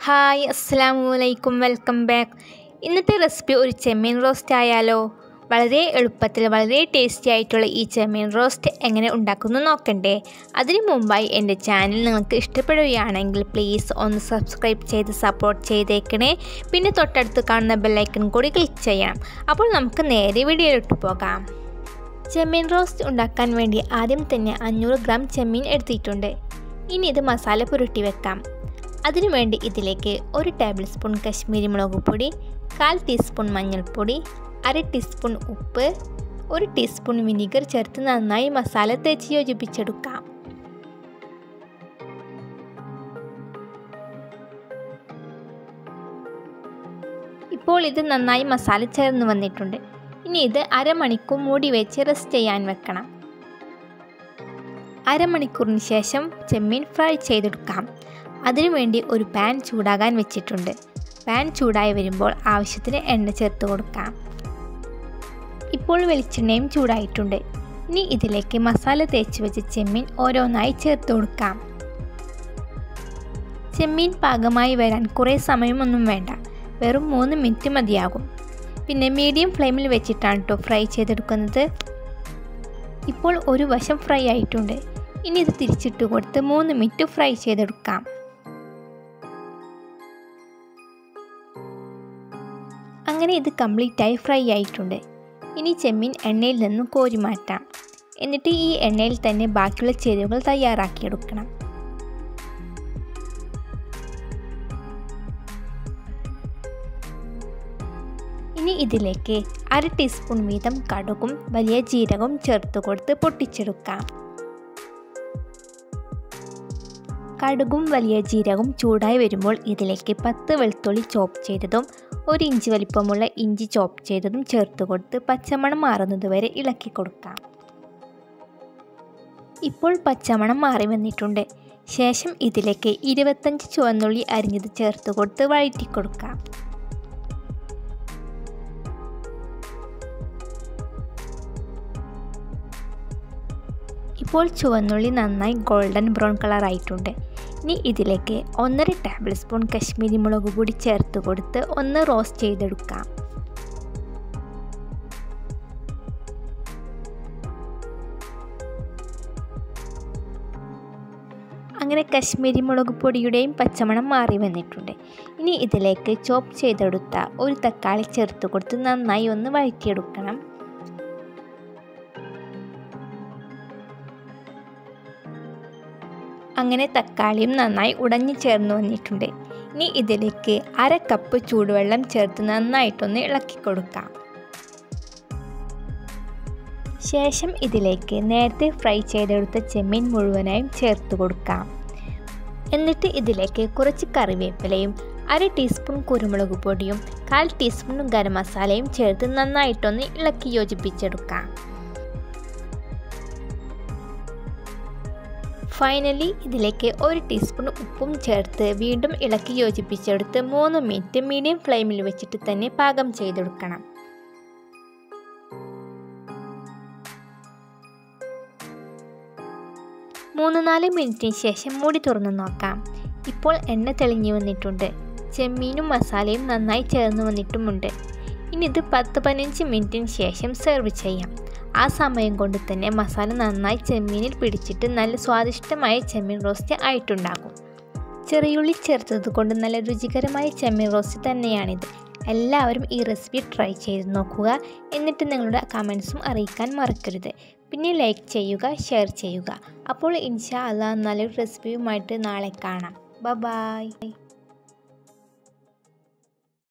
hi അസ്സാം വലൈക്കും welcome back ഇന്നത്തെ റെസിപ്പി ഒരു ചെമ്മീൻ റോസ്റ്റ് ആയാലോ വളരെ എളുപ്പത്തിൽ വളരെ ടേസ്റ്റി ആയിട്ടുള്ള ഈ ചെമ്മീൻ റോസ്റ്റ് എങ്ങനെ ഉണ്ടാക്കുന്നു നോക്കണ്ടേ അതിനു മുമ്പായി എൻ്റെ ചാനൽ നിങ്ങൾക്ക് ഇഷ്ടപ്പെടുകയാണെങ്കിൽ പ്ലീസ് ഒന്ന് സബ്സ്ക്രൈബ് ചെയ്ത് സപ്പോർട്ട് ചെയ്തേക്കണേ പിന്നെ തൊട്ടടുത്ത് കാണുന്ന ബെല്ലൈക്കൺ കൂടി ക്ലിക്ക് ചെയ്യണം അപ്പോൾ നമുക്ക് നേരെ വീഡിയോയിലോട്ട് പോകാം ചെമ്മീൻ റോസ്റ്റ് ഉണ്ടാക്കാൻ വേണ്ടി ആദ്യം തന്നെ അഞ്ഞൂറ് ഗ്രാം ചെമ്മീൻ എടുത്തിട്ടുണ്ട് ഇനി ഇത് മസാല പുരട്ടി വെക്കാം അതിനുവേണ്ടി ഇതിലേക്ക് ഒരു ടേബിൾ സ്പൂൺ കശ്മീരി മുളക് പൊടി കാൽ ടീസ്പൂൺ മഞ്ഞൾപ്പൊടി അര ടീസ്പൂൺ ഉപ്പ് ഒരു ടീസ്പൂൺ വിനീഗർ ചേർത്ത് നന്നായി മസാല തേച്ച് യോജിപ്പിച്ചെടുക്കാം ഇപ്പോൾ ഇത് നന്നായി മസാല ചേർന്ന് വന്നിട്ടുണ്ട് ഇനി ഇത് അരമണിക്കൂർ മൂടി വെച്ച് റെസ്റ്റ് ചെയ്യാൻ വെക്കണം അരമണിക്കൂറിന് ശേഷം ചെമ്മീൻ ഫ്രൈ ചെയ്തെടുക്കാം അതിനുവേണ്ടി ഒരു പാൻ ചൂടാകാൻ വെച്ചിട്ടുണ്ട് പാൻ ചൂടായി വരുമ്പോൾ ആവശ്യത്തിന് എണ്ണ ചേർത്ത് കൊടുക്കാം ഇപ്പോൾ വെളിച്ചെണ്ണയും ചൂടായിട്ടുണ്ട് ഇനി ഇതിലേക്ക് മസാല തേച്ച് വെച്ച ചെമ്മീൻ ഓരോന്നായി ചേർത്ത് കൊടുക്കാം ചെമ്മീൻ പാകമായി വരാൻ കുറേ സമയമൊന്നും വേണ്ട വെറും മൂന്ന് മിനിറ്റ് മതിയാകും പിന്നെ മീഡിയം ഫ്ലെയിമിൽ വെച്ചിട്ടാണ് കേട്ടോ ഫ്രൈ ചെയ്തെടുക്കുന്നത് ഇപ്പോൾ ഒരു വശം ഫ്രൈ ആയിട്ടുണ്ട് ഇനി ഇത് തിരിച്ചിട്ട് കൊടുത്ത് മൂന്ന് മിനിറ്റ് ഫ്രൈ ചെയ്തെടുക്കാം അങ്ങനെ ഇത് കംപ്ലീറ്റായി ഫ്രൈ ആയിട്ടുണ്ട് ഇനി ചെമ്മീൻ എണ്ണയിൽ നിന്നും കോരി മാറ്റാം എന്നിട്ട് ഈ എണ്ണയിൽ തന്നെ ബാക്കിയുള്ള ചേരുവകൾ തയ്യാറാക്കിയെടുക്കണം ഇനി ഇതിലേക്ക് അര ടീസ്പൂൺ വീതം കടുകും വലിയ ജീരകവും ചേർത്ത് കൊടുത്ത് പൊട്ടിച്ചെടുക്കാം കടുകും വലിയ ജീരകവും ചൂടായി വരുമ്പോൾ ഇതിലേക്ക് പത്ത് വെളുത്തുള്ളി ചോപ്പ് ചെയ്തതും ഒരു ഇഞ്ച് വലിപ്പമുള്ള ഇഞ്ചി ചോപ്പ് ചെയ്തതും ചേർത്ത് കൊടുത്ത് പച്ചമണം മാറുന്നത് വരെ ഇളക്കി കൊടുക്കാം ഇപ്പോൾ പച്ചമണം മാറി വന്നിട്ടുണ്ട് ശേഷം ഇതിലേക്ക് ഇരുപത്തഞ്ച് ചുവന്നുള്ളി അരിഞ്ഞത് ചേർത്ത് കൊടുത്ത് വഴറ്റി കൊടുക്കാം ഇപ്പോൾ ചുവന്നുള്ളി നന്നായി ഗോൾഡൻ ബ്രൗൺ കളർ ആയിട്ടുണ്ട് ഇനി ഇതിലേക്ക് ഒന്നര ടേബിൾ സ്പൂൺ കശ്മീരി മുളക് പൊടി ചേർത്ത് കൊടുത്ത് ഒന്ന് റോസ്റ്റ് ചെയ്തെടുക്കാം അങ്ങനെ കശ്മീരി മുളക് പൊടിയുടെയും പച്ചമണം മാറി വന്നിട്ടുണ്ട് ഇനി ഇതിലേക്ക് ചോപ്പ് ചെയ്തെടുത്ത ഒരു തക്കാളി ചേർത്ത് കൊടുത്ത് നന്നായി ഒന്ന് വഴറ്റിയെടുക്കണം അങ്ങനെ തക്കാളിയും നന്നായി ഉടഞ്ഞു ചേർന്ന് വന്നിട്ടുണ്ട് ഇനി ഇതിലേക്ക് അര കപ്പ് ചൂടുവെള്ളം ചേർത്ത് നന്നായിട്ടൊന്ന് ഇളക്കി കൊടുക്കാം ശേഷം ഇതിലേക്ക് നേരത്തെ ഫ്രൈ ചെയ്തെടുത്ത ചെമ്മീൻ മുഴുവനായും ചേർത്ത് കൊടുക്കാം എന്നിട്ട് ഇതിലേക്ക് കുറച്ച് കറിവേപ്പിലയും അര ടീസ്പൂൺ കുരുമുളക് പൊടിയും കാൽ ടീസ്പൂൺ ഗരം മസാലയും ചേർത്ത് നന്നായിട്ടൊന്ന് ഇളക്കി യോജിപ്പിച്ചെടുക്കാം ഫൈനലി ഇതിലേക്ക് ഒരു ടീസ്പൂൺ ഉപ്പും ചേർത്ത് വീണ്ടും ഇളക്കി യോജിപ്പിച്ചെടുത്ത് മൂന്ന് മിനിറ്റ് മീഡിയം ഫ്ലെയിമിൽ വെച്ചിട്ട് തന്നെ പാകം ചെയ്തെടുക്കണം മൂന്ന് നാല് മിനിറ്റിന് ശേഷം മൂടി തുറന്നു നോക്കാം ഇപ്പോൾ എണ്ണ തെളിഞ്ഞു വന്നിട്ടുണ്ട് ചെമ്മീനും മസാലയും നന്നായി ചേർന്ന് വന്നിട്ടുമുണ്ട് ഇനി ഇത് പത്ത് പതിനഞ്ച് മിനിറ്റിന് ശേഷം സെർവ് ചെയ്യാം ആ സമയം കൊണ്ട് തന്നെ മസാല നന്നായി ചെമ്മീനിൽ പിടിച്ചിട്ട് നല്ല സ്വാദിഷ്ടമായ ചെമ്മീൻ റോസ്റ്റ് ആയിട്ടുണ്ടാകും ചെറിയുള്ളി ചേർത്തത് കൊണ്ട് നല്ല രുചികരമായ ചെമ്മീൻ റോസ്റ്റ് തന്നെയാണിത് എല്ലാവരും ഈ റെസിപ്പി ട്രൈ ചെയ്ത് നോക്കുക എന്നിട്ട് നിങ്ങളുടെ കമൻസും അറിയിക്കാൻ മറക്കരുത് പിന്നെ ലൈക്ക് ചെയ്യുക ഷെയർ ചെയ്യുക അപ്പോൾ ഇൻഷാ അല്ല നല്ലൊരു റെസിപ്പിയുമായിട്ട് നാളെ കാണാം ബ ബായ്